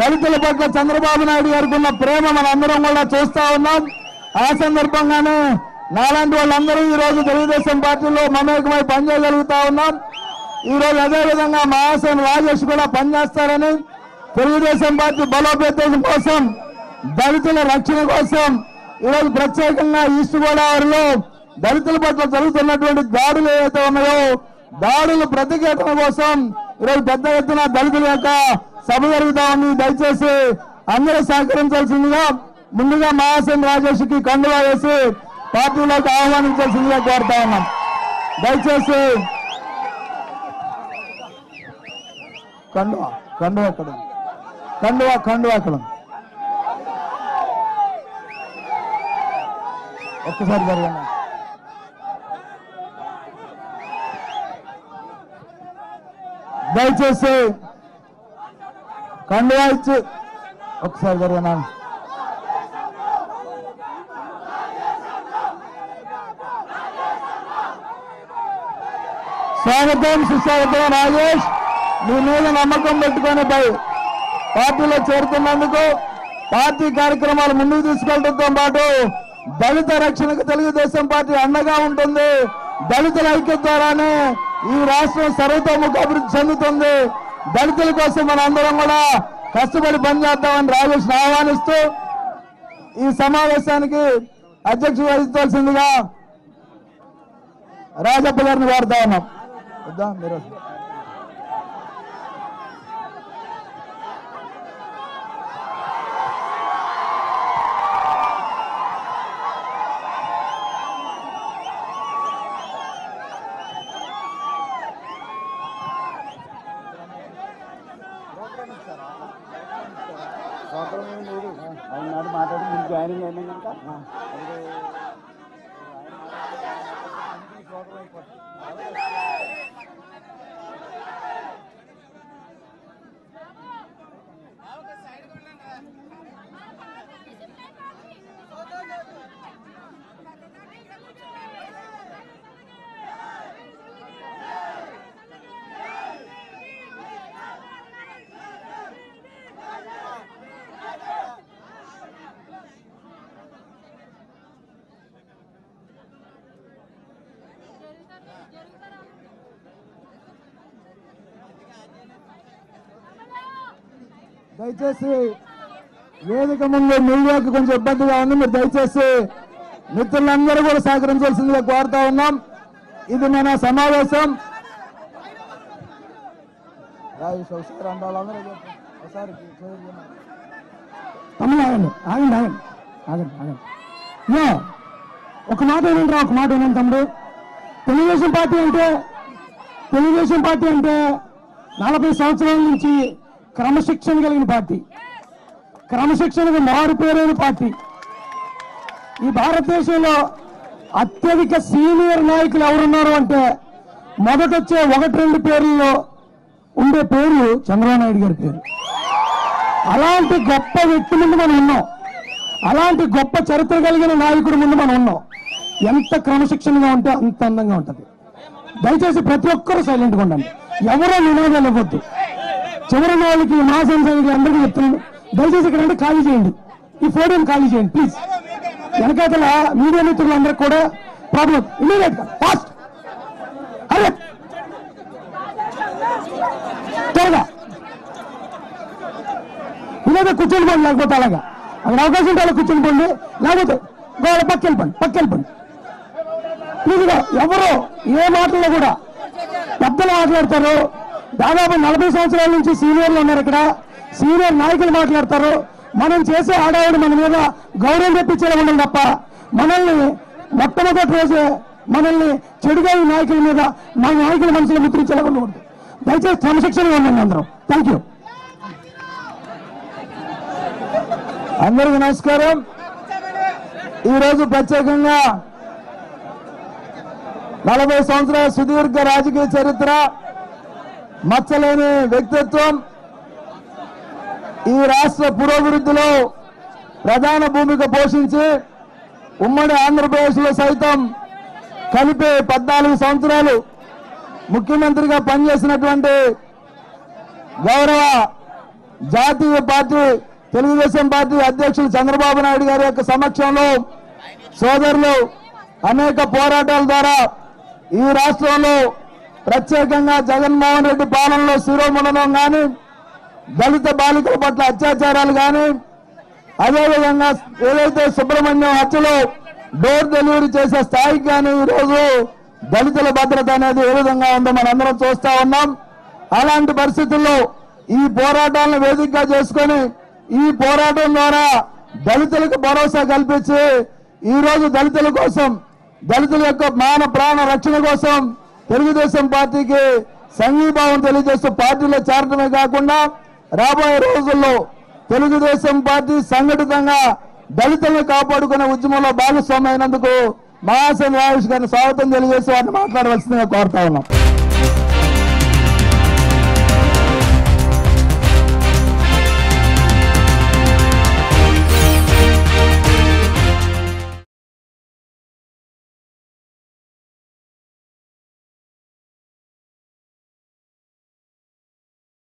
దళితుల పట్ల చంద్రబాబు నాయుడు గారికి ఉన్న ప్రేమ మనందరం కూడా చూస్తా ఉన్నాం ఆ సందర్భంగానే నాలాంటి వాళ్ళందరూ ఈ రోజు తెలుగుదేశం పార్టీలో మమేకమై పనిచేయగలుగుతా ఉన్నాం ఈ రోజు అదే విధంగా మహాసేన్ రాజేష్ కూడా పనిచేస్తారని తెలుగుదేశం పార్టీ బలోపేతం కోసం దళితుల రక్షణ కోసం ఈరోజు ప్రత్యేకంగా ఈస్ట్ గోదావరిలో దళితుల పట్ల జరుగుతున్నటువంటి దాడులు ఏవైతే ఉన్నాయో దాడులు ప్రతిఘటన కోసం ఈరోజు పెద్ద ఎత్తున దళితుల యొక్క సభ జరుగుతా ఉంది దయచేసి అందరూ సహకరించాల్సిందిగా ముందుగా మహాసేన్ రాజేష్ కి కండువా వేసి పార్టీలోకి ఆహ్వానించాల్సిందిగా కోరుతా ఉన్నాం దయచేసి కండువా కండువా అక్కడ ఉంది. కండువా కండువా అక్కడ ఉంది. ఒక్కసారి జరగండి దయచేసి కండువా ఇచ్చి ఒకసారి జరగనా స్వాగతం సుస్వాగతం రాజేష్ మీ మీద నమ్మకం పెట్టుకొని పై పార్టీలో చేరుతున్నందుకు పార్టీ కార్యక్రమాలు ముందుకు తీసుకెళ్లడంతో పాటు దళిత రక్షణకు తెలుగుదేశం పార్టీ అండగా ఉంటుంది దళితుల ఐక్యత ద్వారానే ఈ రాష్ట్రం సర్వతోముఖ అభివృద్ధి చెందుతుంది దళితుల కోసం మన అందరం కూడా కష్టపడి పనిచేద్దామని రాజేష్ ఆహ్వానిస్తూ ఈ సమావేశానికి అధ్యక్ష వహించాల్సిందిగా రాజప్ప గారిని వాడుతా ఉన్నాం వద్దా మీరు వద్దా. ఆయన నాడు మాట్లాడి మీరు జాయినింగ్ అయినా కనుక దయచేసి వేదిక ముందు మీడియాకి కొంచెం ఇబ్బందిగా ఉంది మీరు దయచేసి మిత్రులందరూ కూడా సహకరించాల్సిందిగా కోరుతా ఉన్నాం ఇది మన సమావేశం రాజేష్ ఒకసారి అంటే వాళ్ళందరూ చెప్పు. ఒకసారి చేయండి. తమ్ముడు ఆగండి ఆగండి ఆగండి ఆగండి ఆగండి యా ఒక మాట వినండి ఒక మాట వినండి తమ్ముడు తెలుగుదేశం పార్టీ అంటే తెలుగుదేశం పార్టీ అంటే నలభై సంవత్సరాల నుంచి క్రమశిక్షణ కలిగిన పార్టీ క్రమశిక్షణకు మారు పేరైన పార్టీ ఈ భారతదేశంలో అత్యధిక సీనియర్ నాయకులు ఎవరున్నారు అంటే మొదటొచ్చే ఒకటి రెండు పేర్లలో ఉండే పేరు చంద్రబాబు నాయుడు గారి పేరు అలాంటి గొప్ప వ్యక్తి ముందు మనం ఉన్నాం అలాంటి గొప్ప చరిత్ర కలిగిన నాయకుడి ముందు మనం ఉన్నాం ఎంత క్రమశిక్షణగా ఉంటే అంత అందంగా ఉంటది దయచేసి ప్రతి ఒక్కరూ సైలెంట్గా ఉండండి ఎవరో నినాదాలు ఇవ్వద్దు చివరి వాళ్ళకి మా సంస్థలకి అందరికీ చెప్తున్నాను దయచేసి ఇక్కడ అంటే ఖాళీ చేయండి ఈ ఫోటోని ఖాళీ చేయండి ప్లీజ్ వెనకాతల మీడియా మిత్రులందరికీ కూడా ప్రాబ్లం ఇమీడియట్ గా ఫాస్ట్ అరే త్వరగా ఇలాగే కూర్చొని పోండి లేకపోతే అలాగా అక్కడ అవకాశం ఉంటే అలా కూర్చొని పోండి లేకపోతే గోడ పక్క వెళ్ళిపోండి పక్క వెళ్ళిపోండి ప్లీజ్గా ఎవరు ఏ మాటల్లో కూడా పెద్దలు మాట్లాడతారు దాదాపు నలభై సంవత్సరాల నుంచి సీనియర్లు ఉన్నారు ఇక్కడ సీనియర్ నాయకులు మాట్లాడతారు మనం చేసే ఆడవాడు మన మీద గౌరవం తెప్పించేలా ఉండాలి తప్ప మనల్ని మొట్టమొదటి రోజే మనల్ని చెడుగా ఈ నాయకుల మీద మా నాయకుల మనసులో ముద్రించేలా ఉండకూడదు దయచేసి క్రమశిక్షణగా ఉండండి అందరం థ్యాంక్ యూ అందరికీ నమస్కారం ఈరోజు ప్రత్యేకంగా నలభై సంవత్సరాల సుదీర్ఘ రాజకీయ చరిత్ర మచ్చలేని వ్యక్తిత్వం ఈ రాష్ట్ర పురోభివృద్ధిలో ప్రధాన భూమిక పోషించి ఉమ్మడి ఆంధ్రప్రదేశ్లో సైతం కలిపి పద్నాలుగు సంవత్సరాలు ముఖ్యమంత్రిగా పనిచేసినటువంటి గౌరవ జాతీయ పార్టీ తెలుగుదేశం పార్టీ అధ్యక్షులు చంద్రబాబు నాయుడు గారి యొక్క సమక్షంలో సోదరులు అనేక పోరాటాల ద్వారా ఈ రాష్ట్రంలో ప్రత్యేకంగా జగన్మోహన్ రెడ్డి పాలనలో శిరోముండనం కానీ దళిత బాలికల పట్ల అత్యాచారాలు కానీ అదేవిధంగా ఏదైతే సుబ్రహ్మణ్యం హత్యలో డోర్ డెలివరీ చేసే స్థాయికి కానీ ఈరోజు దళితుల భద్రత అనేది ఏ విధంగా ఉందో మనందరం చూస్తా ఉన్నాం అలాంటి పరిస్థితుల్లో ఈ పోరాటాలను వేదికగా చేసుకొని ఈ పోరాటం ద్వారా దళితులకు భరోసా కల్పించి ఈ రోజు దళితుల కోసం దళితుల యొక్క మాన ప్రాణ రక్షణ కోసం తెలుగుదేశం పార్టీకి సంఘీభావం తెలియజేస్తూ పార్టీలో చేరడమే కాకుండా రాబోయే రోజుల్లో తెలుగుదేశం పార్టీ సంఘటితంగా దళితులను కాపాడుకునే ఉద్యమంలో భాగస్వామి అయినందుకు మహాసేన రాజేష్ గారిని స్వాగతం తెలియజేసి వారిని మాట్లాడవలసిందిగా కోరుతా ఉన్నాం